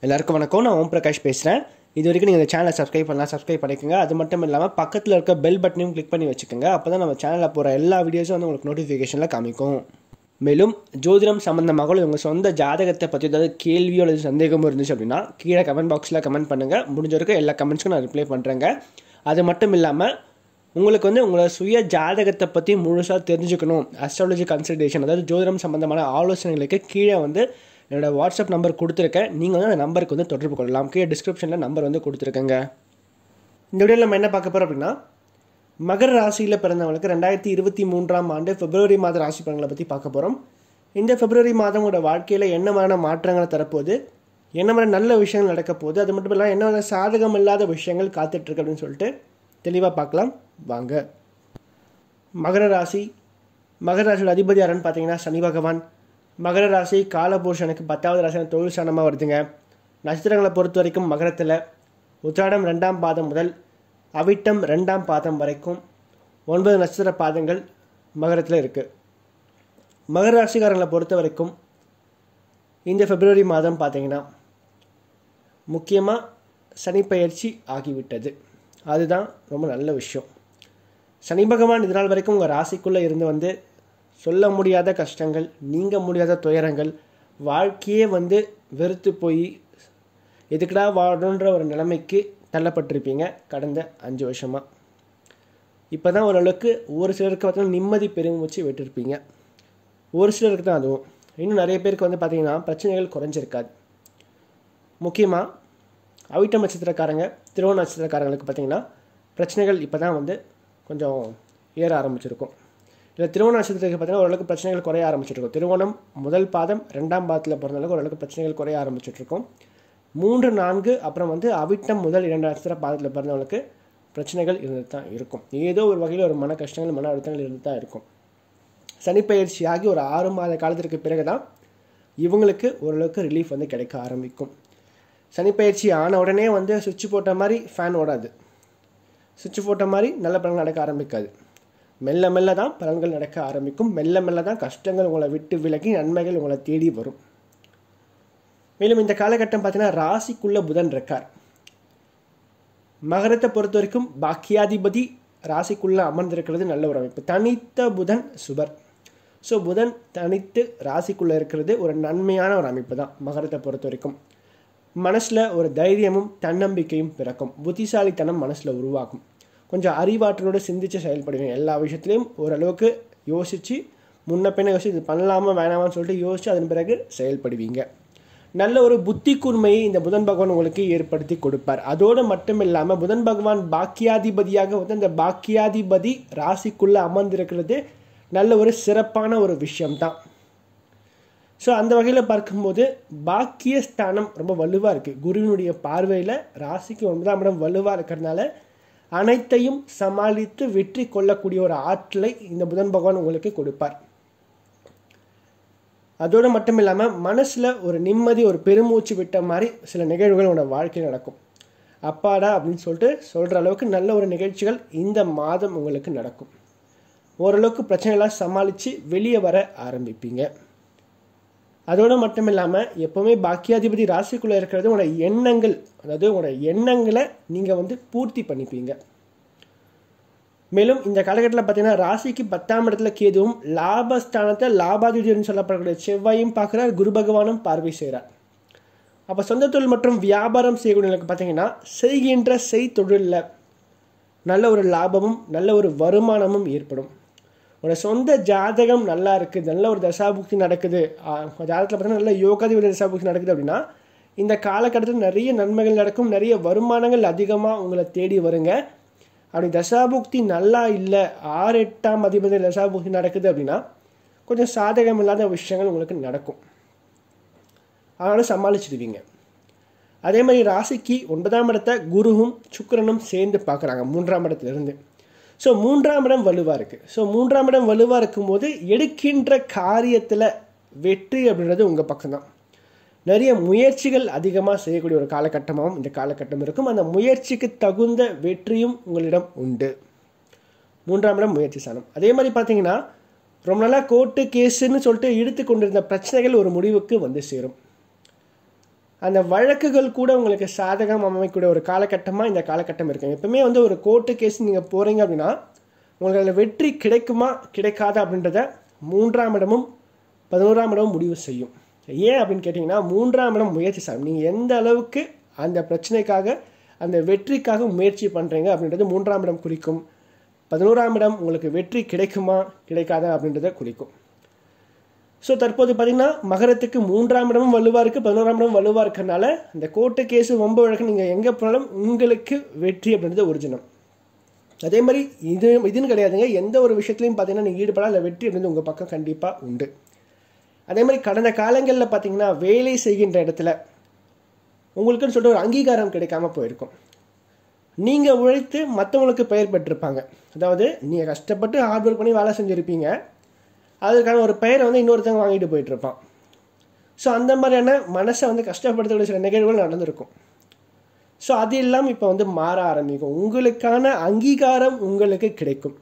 எல்லாருக்கும் வணக்கம் நான் ஓம் பிரகாஷ் பேசுகிறேன் இது வரைக்கும் நீங்கள் இந்த சேனலை சப்ஸ்கிரைப் பண்ணலாம் சப்ஸ்கிரைப் பண்ணிக்கோங்க அது மட்டும் இல்லாமல் பக்கத்தில் இருக்க பெல் பட்டனையும் கிளிக் பண்ணி வச்சுக்கோங்க அப்போ தான் நம்ம சேனலில் போகிற எல்லா வீடியோஸும் வந்து உங்களுக்கு நோட்டிஃபிகேஷனில் காமிக்கும் மேலும் ஜோதிடம் சம்மந்தமாக உங்கள் சொந்த ஜாதகத்தை பற்றி ஏதாவது கேள்வியோ அல்லது சந்தேகமோ இருந்துச்சு அப்படின்னா கீழே கமெண்ட் பாக்ஸில் கமெண்ட் பண்ணுங்கள் முடிஞ்ச வரைக்கும் எல்லா கமெண்ட்ஸ்க்கும் நான் ரிப்ளை பண்ணுறேங்க அது மட்டும் இல்லாமல் உங்களுக்கு வந்து உங்களோட சுய ஜாதகத்தை பற்றி முழுசாக தெரிஞ்சுக்கணும் அஸ்ட்ராலஜி கன்சல்டேஷன் அதாவது ஜோதிடம் சம்மந்தமான ஆலோசனைகளுக்கு கீழே வந்து என்னோட வாட்ஸ்அப் நம்பர் கொடுத்துருக்கேன் நீங்கள் வந்து அந்த நம்பருக்கு வந்து தொடர்பு கொள்ளலாம் கீழே டிஸ்கிரிப்ஷனில் நம்பர் வந்து கொடுத்துருக்கேங்க இந்த வீடியோவில் நம்ம என்ன பார்க்க போகிறோம் அப்படின்னா மகர ராசியில் பிறந்தவங்களுக்கு ரெண்டாயிரத்தி இருபத்தி மூன்றாம் ஆண்டு பிப்ரவரி மாத ராசி பலன்களை பற்றி பார்க்க போகிறோம் இந்த பிப்ரவரி மாதம் உங்களோட வாழ்க்கையில் என்ன மாதிரியான மாற்றங்களை தரப்போகுது என்ன மாதிரி நல்ல விஷயங்கள் நடக்க போகுது அது மட்டும் இல்லாமல் என்ன மாதிரி சாதகம் இல்லாத விஷயங்கள் காத்துட்ருக்கு அப்படின்னு சொல்லிட்டு தெளிவாக பார்க்கலாம் வாங்க மகர ராசி மகர ராசியோட அதிபதி யாருன்னு பார்த்தீங்கன்னா சனி பகவான் மகர ராசி காலபூஷனுக்கு பத்தாவது ராசியான தொழில் ஸ்தானமாக வருதுங்க நட்சத்திரங்களை பொறுத்த வரைக்கும் மகரத்தில் உத்திராடம் ரெண்டாம் பாதம் முதல் அவிட்டம் ரெண்டாம் பாதம் வரைக்கும் ஒன்பது நட்சத்திர பாதங்கள் மகரத்தில் இருக்குது மகர ராசிக்காரங்களை பொறுத்த வரைக்கும் இந்த பிப்ரவரி மாதம் பார்த்தீங்கன்னா முக்கியமாக சனிப்பெயர்ச்சி ஆகிவிட்டது அதுதான் ரொம்ப நல்ல விஷயம் சனி பகவான் இது நாள் வரைக்கும் உங்கள் ராசிக்குள்ளே இருந்து வந்து சொல்ல முடியாத கஷ்டங்கள் நீங்க முடியாத துயரங்கள் வாழ்க்கையே வந்து வெறுத்து போய் எதுக்குடா வாழணுன்ற ஒரு நிலைமைக்கு தள்ளப்பட்டிருப்பீங்க கடந்த அஞ்சு வருஷமாக இப்போ தான் ஓரளவுக்கு ஒரு சிலருக்கு பார்த்தீங்கன்னா நிம்மதி பெருமூச்சு விட்டுருப்பீங்க ஒரு சிலருக்கு தான் அதுவும் இன்னும் நிறைய பேருக்கு வந்து பார்த்திங்கன்னா பிரச்சனைகள் குறைஞ்சிருக்காது முக்கியமாக அவிட்ட நட்சத்திரக்காரங்க திருவோண நட்சத்திரக்காரங்களுக்கு பார்த்திங்கன்னா பிரச்சனைகள் இப்போ தான் வந்து கொஞ்சம் ஏற ஆரம்பிச்சிருக்கும் இல்லை திருவோண நட்சத்திரத்துக்கு பார்த்தீங்கன்னா ஓரளவுக்கு பிரச்சனைகள் குறைய ஆரம்பிச்சிருக்கும் திருவோணம் முதல் பாதம் ரெண்டாம் பாதத்தில் பிறந்தளவுக்கு ஓரளவுக்கு பிரச்சனைகள் குறைய ஆரம்பிச்சிட்ருக்கும் மூன்று நான்கு அப்புறம் வந்து அவிட்டம் முதல் இரண்டு நட்சத்திர பாதத்தில் பிறந்தவங்களுக்கு பிரச்சனைகள் இருந்து தான் இருக்கும் ஏதோ ஒரு வகையில் ஒரு மன கஷ்டங்கள் மன அழுத்தங்கள் இருந்து தான் இருக்கும் சனிப்பயிற்சி ஆகி ஒரு ஆறு மாத காலத்திற்கு பிறகு தான் இவங்களுக்கு ஓரளவுக்கு ரிலீஃப் வந்து கிடைக்க ஆரம்பிக்கும் சனிப்பயிற்சி ஆன உடனே வந்து சுவிட்ச் போட்ட மாதிரி ஃபேன் ஓடாது சுவிட்ச் போட்ட மாதிரி நல்ல பலன்கள் நடக்க ஆரம்பிக்காது மெல்ல மெல்ல தான் பலன்கள் நடக்க ஆரம்பிக்கும் மெல்ல மெல்ல தான் கஷ்டங்கள் உங்களை விட்டு விலகி நன்மைகள் உங்களை தேடி வரும் மேலும் இந்த காலகட்டம் பார்த்தீங்கன்னா ராசிக்குள்ள புதன் இருக்கார் மகரத்தை பொறுத்த வரைக்கும் பாக்கியாதிபதி ராசிக்குள்ள அமர்ந்திருக்கிறது நல்ல ஒரு அமைப்பு தனித்த புதன் சுபர் ஸோ புதன் தனித்து ராசிக்குள்ள இருக்கிறது ஒரு நன்மையான ஒரு அமைப்பு தான் மகரத்தை பொறுத்த வரைக்கும் மனசில் ஒரு தைரியமும் தன்னம்பிக்கையும் பிறக்கும் புத்திசாலித்தனம் மனசில் உருவாகும் கொஞ்சம் அறிவாற்றலோடு சிந்தித்து செயல்படுவீங்க எல்லா விஷயத்துலையும் ஓரளவுக்கு யோசித்து முன்ன பின்ன யோசிச்சு இது பண்ணலாமா வேணாமான்னு சொல்லிட்டு யோசித்து அதன் பிறகு செயல்படுவீங்க நல்ல ஒரு புத்தி கூர்மையை இந்த புதன் பகவான் உங்களுக்கு ஏற்படுத்தி கொடுப்பார் அதோடு மட்டும் இல்லாமல் புதன் பகவான் பாக்கியாதிபதியாக வந்து இந்த பாக்கியாதிபதி ராசிக்குள்ளே அமர்ந்திருக்கிறது நல்ல ஒரு சிறப்பான ஒரு விஷயம்தான் ஸோ அந்த வகையில் பார்க்கும்போது பாக்கிய ஸ்தானம் ரொம்ப வலுவாக இருக்குது குருவினுடைய பார்வையில் ராசிக்கு ஒன்பதாம் இடம் வலுவாக இருக்கிறதுனால அனைத்தையும் சமாளித்து வெற்றி கொள்ளக்கூடிய ஒரு ஆற்றலை இந்த புதன் பகவான் உங்களுக்கு கொடுப்பார் அதோடு மட்டும் இல்லாமல் மனசில் ஒரு நிம்மதி ஒரு பெருமூச்சு விட்ட மாதிரி சில நிகழ்வுகள் உங்களோட வாழ்க்கையில் நடக்கும் அப்பாடா அப்படின்னு சொல்லிட்டு சொல்கிற அளவுக்கு நல்ல ஒரு நிகழ்ச்சிகள் இந்த மாதம் உங்களுக்கு நடக்கும் ஓரளவுக்கு பிரச்சனைலாம் சமாளித்து வெளியே வர ஆரம்பிப்பீங்க அதோடு மட்டும் இல்லாமல் எப்போவுமே பாக்கியாதிபதி ராசிக்குள்ளே இருக்கிறது உங்களோட எண்ணங்கள் அதாவது உங்களோட எண்ணங்களை நீங்கள் வந்து பூர்த்தி பண்ணிப்பீங்க மேலும் இந்த காலகட்டத்தில் பார்த்தீங்கன்னா ராசிக்கு பத்தாம் இடத்துல கேதுவும் லாபஸ்தானத்தை லாபாதிபதினு சொல்லப்படக்கூடிய செவ்வாயும் பார்க்குறார் குரு பகவானும் பார்வை செய்கிறார் அப்போ சொந்த தொழில் மற்றும் வியாபாரம் செய்யக்கூடியவங்களுக்கு பார்த்தீங்கன்னா செய்கின்ற செய்தொழிலில் நல்ல ஒரு லாபமும் நல்ல ஒரு வருமானமும் ஏற்படும் உங்களோட சொந்த ஜாதகம் நல்லா இருக்குது நல்ல ஒரு தசாபுக்தி நடக்குது ஜாதகத்தில் பார்த்தீங்கன்னா நல்ல யோகாதிபதி தசாபுக்தி நடக்குது அப்படின்னா இந்த காலகட்டத்தில் நிறைய நன்மைகள் நடக்கும் நிறைய வருமானங்கள் அதிகமாக உங்களை தேடி வருங்க அப்படி தசாபுக்தி நல்லா இல்லை ஆறு எட்டாம் அதிபதி தசாபுக்தி நடக்குது அப்படின்னா கொஞ்சம் சாதகம் இல்லாத விஷயங்கள் உங்களுக்கு நடக்கும் அதனால் சமாளிச்சிடுவீங்க அதே மாதிரி ராசிக்கு ஒன்பதாம் இடத்த குருவும் சுக்கரனும் சேர்ந்து பார்க்குறாங்க மூன்றாம் இடத்துலேருந்து ஸோ மூன்றாம் இடம் வலுவாக இருக்குது ஸோ மூன்றாம் இடம் வலுவாக இருக்கும்போது எடுக்கின்ற காரியத்தில் வெற்றி அப்படின்றது உங்கள் பக்கம்தான் நிறைய முயற்சிகள் அதிகமாக செய்யக்கூடிய ஒரு காலகட்டமாகவும் இந்த காலகட்டம் இருக்கும் அந்த முயற்சிக்கு தகுந்த வெற்றியும் உங்களிடம் உண்டு மூன்றாம் இடம் முயற்சி சாணம் அதே மாதிரி பார்த்தீங்கன்னா ரொம்ப நாளாக கோர்ட்டு கேஸுன்னு சொல்லிட்டு இழுத்து கொண்டிருந்த பிரச்சனைகள் ஒரு முடிவுக்கு வந்து சேரும் அந்த வழக்குகள் கூட உங்களுக்கு சாதகம் அமைக்கக்கூடிய ஒரு காலகட்டமாக இந்த காலகட்டம் இருக்குங்க எப்பவுமே வந்து ஒரு கோர்ட்டு கேஸ் நீங்கள் போகிறீங்க அப்படின்னா உங்களுக்கு அதில் வெற்றி கிடைக்குமா கிடைக்காதா அப்படின்றத மூன்றாம் இடமும் பதினோராம் இடமும் முடிவு செய்யும் ஏன் அப்படின்னு கேட்டிங்கன்னா மூன்றாம் இடம் முயற்சி சார் நீங்கள் எந்த அளவுக்கு அந்த பிரச்சனைக்காக அந்த வெற்றிக்காக முயற்சி பண்ணுறீங்க அப்படின்றது மூன்றாம் இடம் குறிக்கும் பதினோராம் இடம் உங்களுக்கு வெற்றி கிடைக்குமா கிடைக்காதா அப்படின்றத குறிக்கும் ஸோ தற்போது பார்த்தீங்கன்னா மகரத்துக்கு மூன்றாம் இடமும் வலுவாக இருக்குது பதினோராம் இடமும் வலுவாக இருக்கிறனால இந்த கோர்ட்டு கேஸு வம்பு வழக்கு நீங்கள் எங்கே போனாலும் உங்களுக்கு வெற்றி அப்படின்றது ஒரிஜினம் அதே மாதிரி இது இதுன்னு கிடையாதுங்க எந்த ஒரு விஷயத்துலையும் பார்த்தீங்கன்னா நீங்கள் ஈடுபடாத அதில் வெற்றி அப்படின்றது உங்கள் பக்கம் கண்டிப்பாக உண்டு அதே மாதிரி கடந்த காலங்களில் பார்த்தீங்கன்னா வேலை செய்கின்ற இடத்துல உங்களுக்குன்னு சொல்லிட்டு ஒரு அங்கீகாரம் கிடைக்காம போயிருக்கும் நீங்கள் உழைத்து மற்றவங்களுக்கு பெயர் பெற்றிருப்பாங்க அதாவது நீங்கள் கஷ்டப்பட்டு ஹார்ட் ஒர்க் பண்ணி வேலை செஞ்சுருப்பீங்க அதுக்கான ஒரு பெயரை வந்து இன்னொருத்தவங்க வாங்கிட்டு போயிட்டுருப்பான் ஸோ அந்த மாதிரியான மனசை வந்து கஷ்டப்படுத்தக்கூடிய சில நிகழ்வுகள் நடந்திருக்கும் ஸோ அது இல்லாமல் இப்போ வந்து மாற ஆரம்பிக்கும் உங்களுக்கான அங்கீகாரம் உங்களுக்கு கிடைக்கும்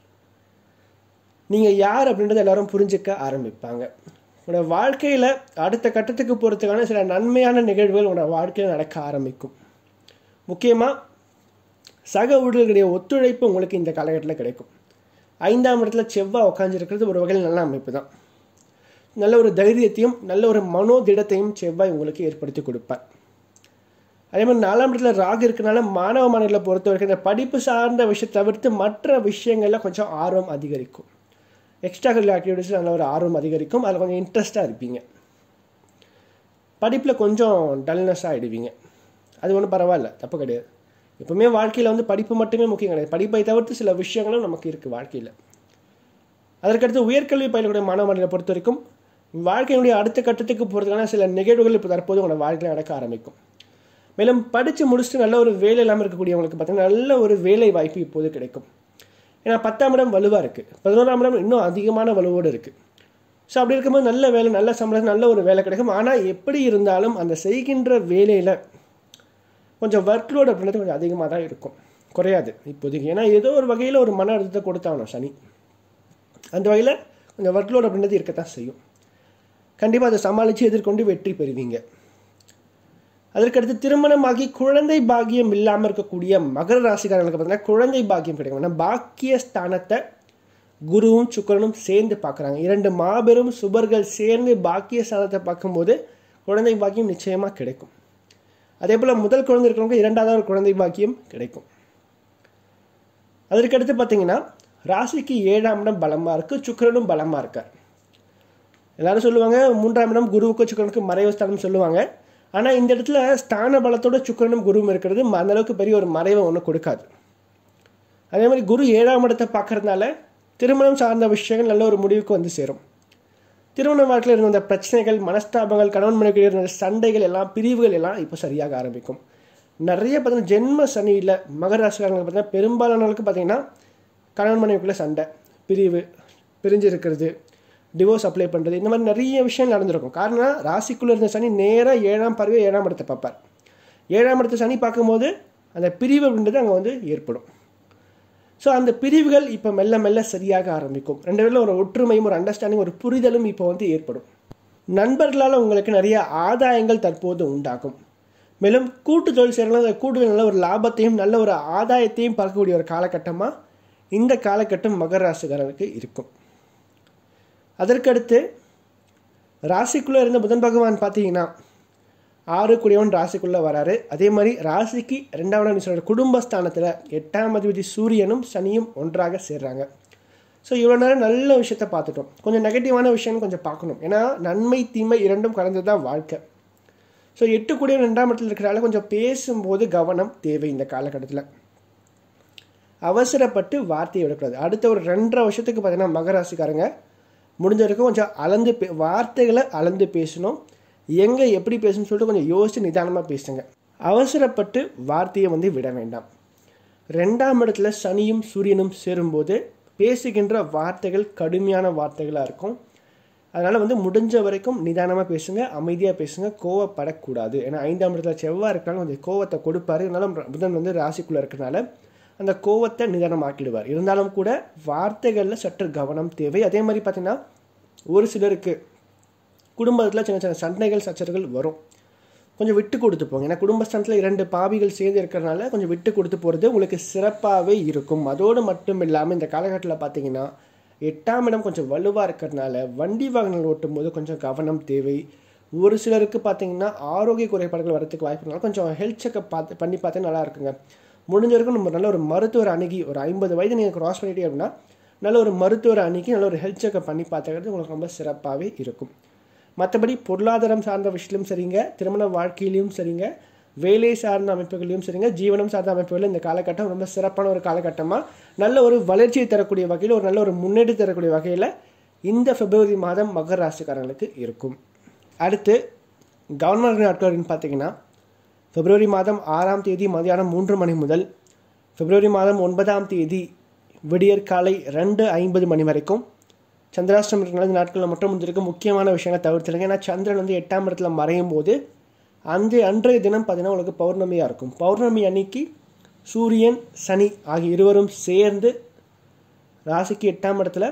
நீங்கள் யார் அப்படின்றத எல்லாரும் புரிஞ்சுக்க ஆரம்பிப்பாங்க உங்களோட வாழ்க்கையில் அடுத்த கட்டத்துக்கு போகிறதுக்கான சில நன்மையான நிகழ்வுகள் உங்களோட வாழ்க்கையில் நடக்க ஆரம்பிக்கும் முக்கியமாக சக ஊழியர்களுடைய ஒத்துழைப்பு உங்களுக்கு இந்த காலகட்டத்தில் கிடைக்கும் ஐந்தாம் இடத்துல செவ்வாய் உட்காந்துருக்கிறது ஒரு வகையில் நல்ல அமைப்பு தான் நல்ல ஒரு தைரியத்தையும் நல்ல ஒரு மனோதிடத்தையும் செவ்வாய் உங்களுக்கு ஏற்படுத்தி கொடுப்பார் அதே மாதிரி நாலாம் இடத்துல ராகு இருக்கனால மாணவ மாணவர்களை பொறுத்த வரைக்கும் இந்த படிப்பு சார்ந்த விஷயத்தை தவிர்த்து மற்ற விஷயங்களில் கொஞ்சம் ஆர்வம் அதிகரிக்கும் எக்ஸ்ட்ரா கரிக்குலர் ஆக்டிவிட்டீஸில் நல்ல ஒரு ஆர்வம் அதிகரிக்கும் அதில் கொஞ்சம் இன்ட்ரெஸ்ட்டாக இருப்பீங்க படிப்பில் கொஞ்சம் டல்னஸ்ஸாக ஆகிடுவீங்க அது ஒன்றும் பரவாயில்ல தப்பு கிடையாது எப்பவுமே வாழ்க்கையில் வந்து படிப்பு மட்டுமே முக்கியம் கிடையாது படிப்பை தவிர்த்து சில விஷயங்களும் நமக்கு இருக்குது வாழ்க்கையில் அதற்கடுத்து உயர்கல்வி பயிலக்கூடிய மாணவ மாணவர்களை பொறுத்த வரைக்கும் வாழ்க்கையினுடைய அடுத்த கட்டத்துக்கு போகிறதுக்கான சில நிகழ்வுகள் இப்போ தற்போது உங்களோட வாழ்க்கையில் நடக்க ஆரம்பிக்கும் மேலும் படித்து முடிச்சுட்டு நல்ல ஒரு வேலை இல்லாமல் இருக்கக்கூடியவங்களுக்கு பார்த்தீங்கன்னா நல்ல ஒரு வேலை வாய்ப்பு இப்போது கிடைக்கும் ஏன்னா பத்தாம் இடம் வலுவாக இருக்குது பதினோராம் இடம் இன்னும் அதிகமான வலுவோடு இருக்குது ஸோ அப்படி இருக்கும்போது நல்ல வேலை நல்ல சம்பளம் நல்ல ஒரு வேலை கிடைக்கும் ஆனால் எப்படி இருந்தாலும் அந்த செய்கின்ற வேலையில் கொஞ்சம் ஒர்க் லோட் அப்படின்றது கொஞ்சம் அதிகமாக தான் இருக்கும் குறையாது இப்போதைக்கு ஏன்னா ஏதோ ஒரு வகையில் ஒரு மன அழுத்தத்தை கொடுத்தாகணும் சனி அந்த வகையில் கொஞ்சம் ஒர்க் லோட் அப்படின்றது இருக்கத்தான் செய்யும் கண்டிப்பாக அதை சமாளித்து எதிர்கொண்டு வெற்றி பெறுவீங்க அதற்கடுத்து திருமணமாகி குழந்தை பாக்கியம் இல்லாமல் இருக்கக்கூடிய மகர ராசிக்காரர்களுக்கு பார்த்தீங்கன்னா குழந்தை பாக்கியம் கிடைக்கும் ஏன்னா பாக்கிய ஸ்தானத்தை குருவும் சுக்கரனும் சேர்ந்து பார்க்குறாங்க இரண்டு மாபெரும் சுபர்கள் சேர்ந்து பாக்கிய ஸ்தானத்தை பார்க்கும்போது குழந்தை பாக்கியம் நிச்சயமாக கிடைக்கும் அதே போல் முதல் குழந்தை இருக்கிறவங்க இரண்டாவது ஒரு குழந்தை பாக்கியம் கிடைக்கும் அதற்கடுத்து பார்த்தீங்கன்னா ராசிக்கு ஏழாம் இடம் பலமாக இருக்குது சுக்கரனும் பலமாக இருக்கார் எல்லாரும் சொல்லுவாங்க மூன்றாம் இடம் குருவுக்கு சுக்கரனுக்கு மறைவு ஸ்தானம் சொல்லுவாங்க ஆனால் இந்த இடத்துல ஸ்தான பலத்தோட சுக்கரனும் குருவும் இருக்கிறது அந்த அளவுக்கு பெரிய ஒரு மறைவை ஒன்றும் கொடுக்காது அதே மாதிரி குரு ஏழாம் இடத்தை பார்க்கறதுனால திருமணம் சார்ந்த விஷயங்கள் நல்ல ஒரு முடிவுக்கு வந்து சேரும் திருமண வாழ்க்கையில் இருந்த பிரச்சனைகள் மனஸ்தாபங்கள் கணவன் மனைவி இருந்த சண்டைகள் எல்லாம் பிரிவுகள் எல்லாம் இப்போ சரியாக ஆரம்பிக்கும் நிறைய பார்த்தீங்கன்னா ஜென்ம சனியில் மகர ராசிக்காரங்களுக்கு பார்த்தீங்கன்னா பெரும்பாலானவர்களுக்கு பார்த்தீங்கன்னா கணவன் மனைவிக்குள்ளே சண்டை பிரிவு பிரிஞ்சு இருக்கிறது டிவோர்ஸ் அப்ளை பண்ணுறது இந்த மாதிரி நிறைய விஷயம் நடந்திருக்கும் காரணம் ராசிக்குள்ளே இருந்த சனி நேராக ஏழாம் பறவை ஏழாம் இடத்தை பார்ப்பார் ஏழாம் இடத்தை சனி பார்க்கும்போது அந்த பிரிவு அப்படின்றது அங்கே வந்து ஏற்படும் ஸோ அந்த பிரிவுகள் இப்போ மெல்ல மெல்ல சரியாக ஆரம்பிக்கும் ரெண்டு பேரில் ஒரு ஒற்றுமையும் ஒரு அண்டர்ஸ்டாண்டிங் ஒரு புரிதலும் இப்போ வந்து ஏற்படும் நண்பர்களால் உங்களுக்கு நிறைய ஆதாயங்கள் தற்போது உண்டாகும் மேலும் கூட்டு தொழில் செய்யறதுனால அந்த கூட்டு நல்ல ஒரு லாபத்தையும் நல்ல ஒரு ஆதாயத்தையும் பார்க்கக்கூடிய ஒரு காலகட்டமாக இந்த காலகட்டம் மகர ராசிக்காரருக்கு இருக்கும் அதற்கடுத்து ராசிக்குள்ளே இருந்த புதன் பகவான் பார்த்தீங்கன்னா ஆறு குடியவன் ராசிக்குள்ளே வராரு அதே மாதிரி ராசிக்கு ரெண்டாவது சொல்கிற குடும்பஸ்தானத்தில் எட்டாம் அதிபதி சூரியனும் சனியும் ஒன்றாக சேர்றாங்க ஸோ இவ்வளோ நேரம் நல்ல விஷயத்த பார்த்துட்டோம் கொஞ்சம் நெகட்டிவான விஷயம் கொஞ்சம் பார்க்கணும் ஏன்னா நன்மை தீமை இரண்டும் கலந்தது தான் வாழ்க்கை ஸோ எட்டு கூடிய ரெண்டாம் இடத்துல இருக்கிறனால கொஞ்சம் பேசும்போது கவனம் தேவை இந்த காலகட்டத்தில் அவசரப்பட்டு வார்த்தையை விடக்கூடாது அடுத்த ஒரு ரெண்டரை வருஷத்துக்கு பார்த்தீங்கன்னா மகராசிக்காரங்க முடிஞ்ச வரைக்கும் கொஞ்சம் அளந்து பே வார்த்தைகளை அளந்து பேசணும் எங்கே எப்படி பேசணும்னு சொல்லிட்டு கொஞ்சம் யோசித்து நிதானமாக பேசுங்க அவசரப்பட்டு வார்த்தையை வந்து விட வேண்டாம் ரெண்டாம் இடத்துல சனியும் சூரியனும் சேரும்போது பேசுகின்ற வார்த்தைகள் கடுமையான வார்த்தைகளாக இருக்கும் அதனால் வந்து முடிஞ்ச வரைக்கும் நிதானமாக பேசுங்க அமைதியாக பேசுங்க கோவப்படக்கூடாது ஏன்னா ஐந்தாம் இடத்துல செவ்வாய் இருக்கிறனால கொஞ்சம் கோவத்தை கொடுப்பாரு இருந்தாலும் புதன் வந்து ராசிக்குள்ளே இருக்கிறனால அந்த கோவத்தை நிதானமாக்கிடுவார் இருந்தாலும் கூட வார்த்தைகளில் சற்று கவனம் தேவை அதே மாதிரி பார்த்தீங்கன்னா ஒரு சிலருக்கு குடும்பத்தில் சின்ன சின்ன சண்டைகள் சச்சரவுகள் வரும் கொஞ்சம் விட்டு கொடுத்து போங்க ஏன்னா குடும்பஸ்தானத்தில் இரண்டு பாவிகள் சேர்ந்து இருக்கிறனால கொஞ்சம் விட்டு கொடுத்து போகிறது உங்களுக்கு சிறப்பாகவே இருக்கும் அதோடு மட்டும் இல்லாமல் இந்த காலகட்டத்தில் பார்த்தீங்கன்னா எட்டாம் இடம் கொஞ்சம் வலுவாக இருக்கிறதுனால வண்டி வாகனங்கள் ஓட்டும் போது கொஞ்சம் கவனம் தேவை ஒரு சிலருக்கு பார்த்தீங்கன்னா ஆரோக்கிய குறைபாடுகள் வரதுக்கு வாய்ப்பு இருந்தாலும் கொஞ்சம் ஹெல்த் செக்அப் பார்த்து பண்ணி பார்த்தா நல்லா இருக்குங்க முடிஞ்ச வரைக்கும் நம்ம நல்ல ஒரு மருத்துவர் அணுகி ஒரு ஐம்பது வயது நீங்கள் கிராஸ் பண்ணிட்டே அப்படின்னா நல்ல ஒரு மருத்துவர் அணுகி நல்ல ஒரு ஹெல்த் செக்அப் பண்ணி பார்த்துக்கிறது உங்களுக்கு ரொம்ப சிறப்பாகவே இருக்கும் மற்றபடி பொருளாதாரம் சார்ந்த விஷயத்திலும் சரிங்க திருமண வாழ்க்கையிலையும் சரிங்க வேலை சார்ந்த அமைப்புகளையும் சரிங்க ஜீவனம் சார்ந்த அமைப்புகளில் இந்த காலகட்டம் ரொம்ப சிறப்பான ஒரு காலகட்டமாக நல்ல ஒரு வளர்ச்சியை தரக்கூடிய வகையில் ஒரு நல்ல ஒரு முன்னேற்றம் தரக்கூடிய வகையில் இந்த பிப்ரவரி மாதம் மகர ராசிக்காரங்களுக்கு இருக்கும் அடுத்து கவர்னர் நாட்கள் பார்த்தீங்கன்னா பிப்ரவரி மாதம் ஆறாம் தேதி மதியானம் மூன்று மணி முதல் பிப்ரவரி மாதம் ஒன்பதாம் தேதி விடியற் காலை ரெண்டு ஐம்பது மணி வரைக்கும் சந்திராஷ்டம் இருக்கிற நாட்களில் மட்டும் முடிஞ்சிருக்க முக்கியமான விஷயங்களை தவிர்த்துருங்க ஏன்னா சந்திரன் வந்து எட்டாம் இடத்துல மறையும் போது அந்த அன்றைய தினம் பார்த்தீங்கன்னா உங்களுக்கு பௌர்ணமியாக இருக்கும் பௌர்ணமி அன்னைக்கு சூரியன் சனி ஆகிய இருவரும் சேர்ந்து ராசிக்கு எட்டாம் இடத்துல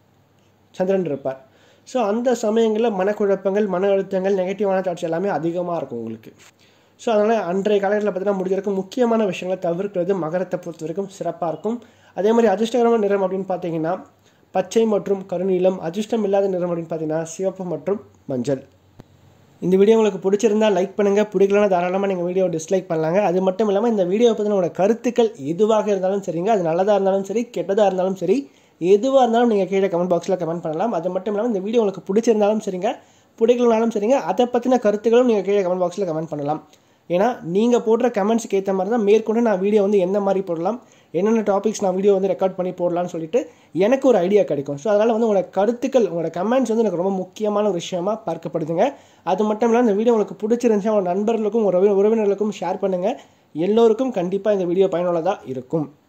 சந்திரன் இருப்பார் ஸோ அந்த சமயங்களில் மனக்குழப்பங்கள் மன அழுத்தங்கள் நெகட்டிவான தாட்ஸ் எல்லாமே அதிகமாக இருக்கும் உங்களுக்கு ஸோ அதனால் அன்றைய காலகட்டத்தில் பார்த்தீங்கன்னா முடிஞ்ச வரைக்கும் முக்கியமான விஷயங்களை தவிர்க்கிறது மகரத்தை பொறுத்த வரைக்கும் சிறப்பாக இருக்கும் அதே மாதிரி அதிர்ஷ்டகரமான நிறம் அப்படின்னு பார்த்தீங்கன்னா பச்சை மற்றும் கருநீலம் அதிர்ஷ்டம் இல்லாத நிறம் அப்படின்னு பார்த்தீங்கன்னா சிவப்பு மற்றும் மஞ்சள் இந்த வீடியோ உங்களுக்கு பிடிச்சிருந்தா லைக் பண்ணுங்கள் பிடிக்கலனா தாராளமாக நீங்கள் வீடியோ டிஸ்லைக் பண்ணலாங்க அது மட்டும் இல்லாமல் இந்த வீடியோ பற்றின உங்களோட கருத்துக்கள் எதுவாக இருந்தாலும் சரிங்க அது நல்லதாக இருந்தாலும் சரி கெட்டதாக இருந்தாலும் சரி எதுவாக இருந்தாலும் நீங்கள் கீழே கமெண்ட் பாக்ஸில் கமெண்ட் பண்ணலாம் அது மட்டும் இல்லாமல் இந்த வீடியோ உங்களுக்கு பிடிச்சிருந்தாலும் சரிங்க பிடிக்கலனாலும் சரிங்க அதை பற்றின கருத்துக்களும் நீங்கள் கீழே கமெண்ட் பாக்ஸில் கமெண்ட் பண்ணலாம் ஏன்னா நீங்கள் போடுற கமெண்ட்ஸுக்கு ஏற்ற மாதிரி தான் மேற்கொண்டு நான் வீடியோ வந்து எந்த மாதிரி போடலாம் என்னென்ன டாபிக்ஸ் நான் வீடியோ வந்து ரெக்கார்ட் பண்ணி போடலாம்னு சொல்லிட்டு எனக்கு ஒரு ஐடியா கிடைக்கும் ஸோ அதனால் வந்து உங்களோட கருத்துக்கள் உங்களோட கமெண்ட்ஸ் வந்து எனக்கு ரொம்ப முக்கியமான ஒரு விஷயமா பார்க்கப்படுதுங்க அது மட்டும் இல்லாமல் இந்த வீடியோ உங்களுக்கு பிடிச்சிருந்துச்சா உங்கள் நண்பர்களுக்கும் உறவி உறவினர்களுக்கும் ஷேர் பண்ணுங்கள் எல்லோருக்கும் கண்டிப்பாக இந்த வீடியோ பயனுள்ளதாக இருக்கும்